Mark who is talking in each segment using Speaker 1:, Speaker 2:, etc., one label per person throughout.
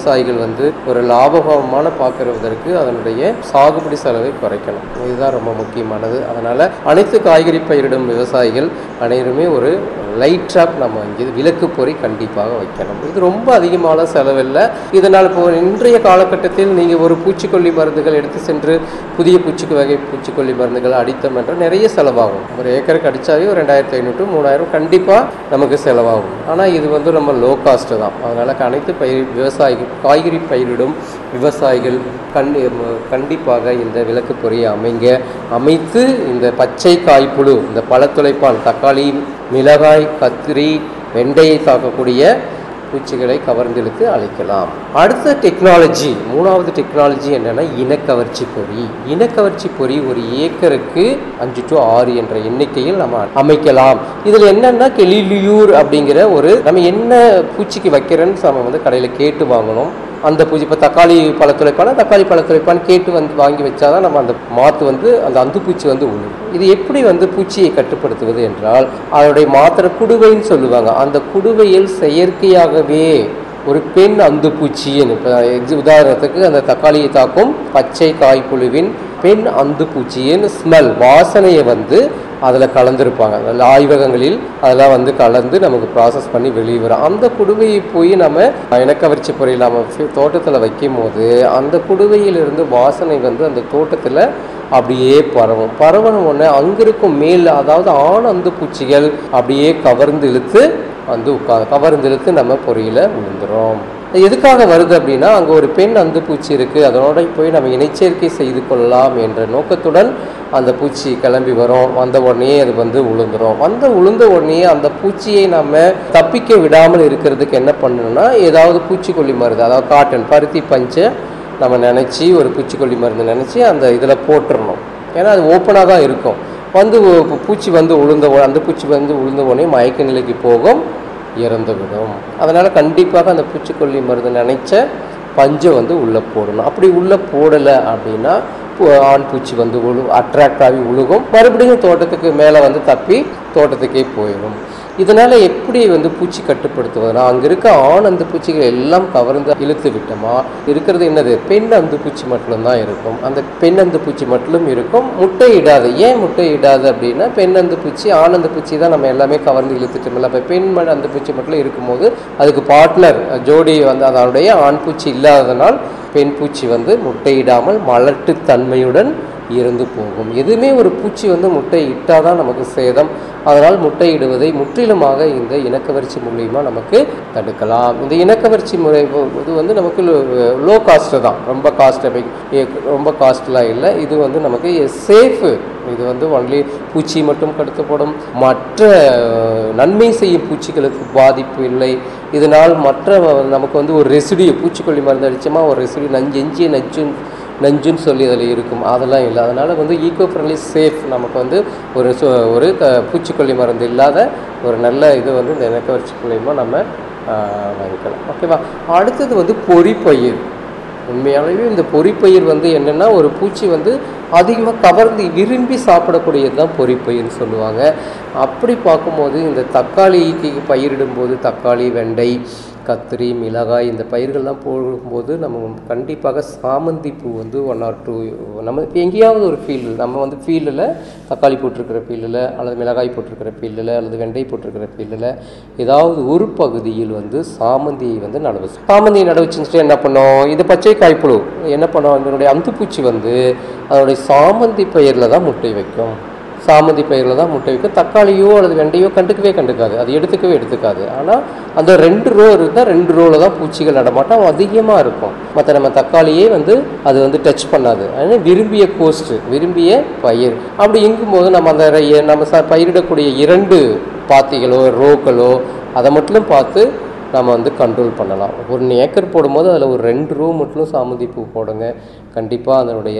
Speaker 1: விவசாயிகள் வந்து ஒரு லாபகரமான பார்க்கறதற்கு அதனுடைய சாகுபடி செலவை குறைக்கணும் இதுதான் ரொம்ப முக்கியமானது அதனால் அனைத்து காய்கறி பயிரிடும் விவசாயிகள் அனைவருமே ஒரு லைட்டாக நம்ம இங்கே விலக்கு பொறி கண்டிப்பாக வைக்கணும் இது ரொம்ப அதிகமான செலவில்லை இதனால் இப்போ இன்றைய காலகட்டத்தில் நீங்கள் ஒரு பூச்சிக்கொல்லி மருந்துகள் எடுத்து சென்று புதிய பூச்சிக்கு வகை பூச்சிக்கொல்லி மருந்துகள் அடித்தோம் என்றால் நிறைய செலவாகும் ஒரு ஏக்கருக்கு அடித்தாவே ஒரு ரெண்டாயிரத்தி ஐநூறு மூணாயிரம் கண்டிப்பாக நமக்கு செலவாகும் ஆனால் இது வந்து நம்ம லோ காஸ்ட்டு தான் அதனால் அனைத்து பயிர் விவசாயிகள் காய்கறி பயிரிடும் விவசாயிகள் கண் கண்டிப்பாக இந்த விளக்கு பொறியை அமைங்க அமைத்து இந்த பச்சை காய்ப்புழு இந்த பழத்துளைப்பான் தக்காளி மிளகாய் கத்திரி வெண்டையை தாக்கக்கூடிய பூச்சிகளை கவர்ந்தெழுத்து அழிக்கலாம் அடுத்த டெக்னாலஜி மூணாவது டெக்னாலஜி என்னன்னா இனக்கவர்ச்சி பொறி இனக்கவர்ச்சி பொறி ஒரு ஏக்கருக்கு அஞ்சு டு ஆறு என்ற எண்ணிக்கையில் நம்ம அமைக்கலாம் இதில் என்னன்னா கெலிலியூர் அப்படிங்கிற ஒரு நம்ம என்ன பூச்சிக்கு வைக்கிறேன்னு நம்ம வந்து கடையில் கேட்டு வாங்கணும் அந்த பூச்சி இப்போ தக்காளி பழத்துளைப்பான தக்காளி பழத்துளைப்பான்னு கேட்டு வந்து வாங்கி வச்சாதான் நம்ம அந்த மாற்று வந்து அந்த அந்துப்பூச்சி வந்து உழும் இது எப்படி வந்து பூச்சியை கட்டுப்படுத்துவது என்றால் அதனுடைய மாத்திரை குடுவைன்னு சொல்லுவாங்க அந்த குடுவையில் செயற்கையாகவே ஒரு பெண் அந்துப்பூச்சின்னு இப்போ உதாரணத்துக்கு அந்த தக்காளியை தாக்கும் பச்சை காய்ப்புழுவின் பெண் அந்துப்பூச்சியின் ஸ்மெல் வாசனையை வந்து அதில் கலந்துருப்பாங்க அதில் ஆய்வகங்களில் அதெல்லாம் வந்து கலந்து நமக்கு ப்ராசஸ் பண்ணி வெளியே வரும் அந்த குடுவையை போய் நம்ம இனக்கவர்ச்சி பொறியில் நம்ம தோட்டத்தில் வைக்கும் போது அந்த குடுவையிலிருந்து வாசனை வந்து அந்த தோட்டத்தில் அப்படியே பரவும் பரவன உடனே அங்கிருக்கும் மேல் அதாவது ஆண் அந்து பூச்சிகள் அப்படியே கவர்ந்து இழுத்து வந்து உட்காந்து கவர்ந்து இழுத்து நம்ம பொறியில் விழுந்துரும் எதுக்காக வருது அப்படின்னா அங்கே ஒரு பெண் அந்து பூச்சி இருக்குது அதனோட போய் நம்ம இணைச்சேர்க்கை செய்து கொள்ளலாம் என்ற நோக்கத்துடன் அந்த பூச்சி கிளம்பி வரும் வந்த உடனே அது வந்து உளுந்துரும் வந்த உளுந்த உடனே அந்த பூச்சியை நம்ம தப்பிக்க விடாமல் இருக்கிறதுக்கு என்ன பண்ணணும்னா ஏதாவது பூச்சிக்கொல்லி மருந்து அதாவது காட்டன் பருத்தி பஞ்சை நம்ம நினச்சி ஒரு பூச்சிக்கொல்லி மருந்து நினச்சி அந்த இதில் போட்டுடணும் ஏன்னா அது ஓப்பனாக தான் இருக்கும் வந்து பூச்சி வந்து உளுந்த அந்த பூச்சி வந்து உளுந்த உடனே மயக்க நிலைக்கு போகும் இறந்து விடும் அதனால் கண்டிப்பாக அந்த பூச்சிக்கொல்லி மருந்து நினைச்ச பஞ்சை வந்து உள்ளே போடணும் அப்படி உள்ளே போடலை அப்படின்னா ஆண் பூச்சி வந்து உழு அட்ராக்ட் ஆகி உழுகும் மறுபடியும் தோட்டத்துக்கு மேலே வந்து தப்பி தோட்டத்துக்கே போயிடும் இதனால் எப்படி வந்து பூச்சி கட்டுப்படுத்துவதுனா அங்கே இருக்க ஆண் அந்த பூச்சிகள் எல்லாம் கவர்ந்து இழுத்து விட்டோமா இருக்கிறது என்னது பெண் அந்த பூச்சி மட்டும்தான் இருக்கும் அந்த பெண் அந்த பூச்சி மட்டும் இருக்கும் முட்டை இடாது ஏன் முட்டை இடாது அப்படின்னா பெண் அந்த பூச்சி ஆண் அந்த பூச்சி தான் நம்ம எல்லாமே கவர்ந்து இழுத்துட்டோம்ல அப்போ பெண் அந்த பூச்சி மட்டும் இருக்கும்போது அதுக்கு பார்ட்னர் ஜோடி வந்து அதனுடைய ஆண் பூச்சி இல்லாததனால் பெண் பூச்சி வந்து முட்டையிடாமல் மலட்டு தன்மையுடன் இறந்து போகும் எதுவுமே ஒரு பூச்சி வந்து முட்டை இட்டால் தான் நமக்கு சேதம் அதனால் முட்டையிடுவதை முற்றிலுமாக இந்த இனக்கவர்ச்சி மூலியமாக நமக்கு தடுக்கலாம் இந்த இனக்கவர்ச்சி முறை இது வந்து நமக்கு லோ காஸ்ட்டு தான் ரொம்ப காஸ்ட் ரொம்ப காஸ்ட்லாம் இல்லை இது வந்து நமக்கு சேஃபு இது வந்து ஒன்லி பூச்சி மட்டும் கடத்தப்படும் மற்ற நன்மை செய்யும் பூச்சிகளுக்கு பாதிப்பு இல்லை இதனால் மற்ற நமக்கு வந்து ஒரு ரெசிடி பூச்சிக்கொல்லி மருந்து அடித்தோமா ஒரு ரெசிடி நஞ்சு எஞ்சிய நஞ்சு நஞ்சுன்னு சொல்லி அதில் இருக்கும் அதெல்லாம் இல்லை அதனால் வந்து ஈக்கோ ஃப்ரெண்ட்லி சேஃப் நமக்கு வந்து ஒரு ஒரு பூச்சிக்கொல்லி மருந்து இல்லாத ஒரு நல்ல இது வந்து இந்த இணக்கவர்ச்சி மூலயமா நம்ம வாங்கிக்கலாம் ஓகேவா அடுத்தது வந்து பொறிப்பயிர் உண்மையாகவே இந்த பொறிப்பயிர் வந்து என்னென்னா ஒரு பூச்சி வந்து அதிகமாக கவர்ந்து விரும்பி சாப்பிடக்கூடியது தான் பொறிப்பயிர்னு சொல்லுவாங்க அப்படி பார்க்கும்போது இந்த தக்காளிக்கு பயிரிடும்போது தக்காளி வெண்டை கத்திரி மிளகாய் இந்த பயிர்கள்லாம் போடும்போது நம்ம கண்டிப்பாக சாமந்தி பூ வந்து ஒன் ஆர் டூ நம்ம இப்போ எங்கேயாவது ஒரு ஃபீல்டு நம்ம வந்து ஃபீல்டில் தக்காளி போட்டிருக்கிற ஃபீல்டில் அல்லது மிளகாய் போட்டிருக்கிற ஃபீல்டில் அல்லது வெண்டை போட்டிருக்கிற ஃபீல்டில் ஏதாவது ஒரு பகுதியில் வந்து சாமந்தியை வந்து நடவு சாமந்தியை நடவு செஞ்சுட்டு என்ன பண்ணோம் இது பச்சை காய்ப்புழு என்ன பண்ணோம் இதனுடைய அந்துப்பூச்சி வந்து அதனுடைய சாமந்தி பயிரில் தான் முட்டை வைக்கும் சாமந்தி பயிரில் தான் முட்டை வைக்கும் தக்காளியோ அல்லது வெண்டையோ கண்டுக்கவே கண்டுக்காது அது எடுத்துக்கவே எடுத்துக்காது ஆனால் அந்த ரெண்டு ரோ இருந்தால் ரெண்டு ரோவில் தான் பூச்சிகள் நடமாட்டம் அதிகமாக இருக்கும் மற்ற நம்ம தக்காளியே வந்து அது வந்து டச் பண்ணாது அதனால் விரும்பிய கோஸ்ட்டு விரும்பிய பயிர் அப்படி இருக்கும்போது நம்ம அந்த நம்ம ச பயிரிடக்கூடிய இரண்டு பாத்திகளோ ரோக்களோ அதை மட்டும் பார்த்து நம்ம வந்து கண்ட்ரோல் பண்ணலாம் ஒரு ஏக்கர் போடும்போது அதில் ஒரு ரெண்டு ரூ மட்டும் சாமந்தி பூ போடுங்க கண்டிப்பாக அதனுடைய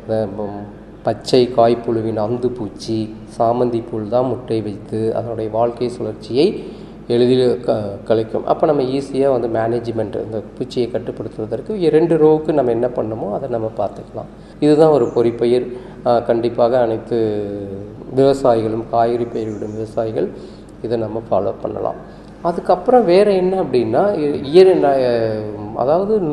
Speaker 1: பச்சை காய்ப்புழுவின் அந்து பூச்சி சாமந்தி பூல் தான் முட்டை வைத்து அதனுடைய வாழ்க்கை சுழற்சியை எளிதில் க கழிக்கும் அப்போ நம்ம ஈஸியாக வந்து மேனேஜ்மெண்ட் இந்த பூச்சியை கட்டுப்படுத்துவதற்கு இரண்டு ரோவுக்கு நம்ம என்ன பண்ணணுமோ அதை நம்ம பார்த்துக்கலாம் இதுதான் ஒரு பொறிப்பயிர் கண்டிப்பாக அனைத்து விவசாயிகளும் காய்கறி பயிரிடும் விவசாயிகள் இதை நம்ம ஃபாலோ பண்ணலாம் அதுக்கப்புறம் வேறு என்ன அப்படின்னா இயர் அதாவது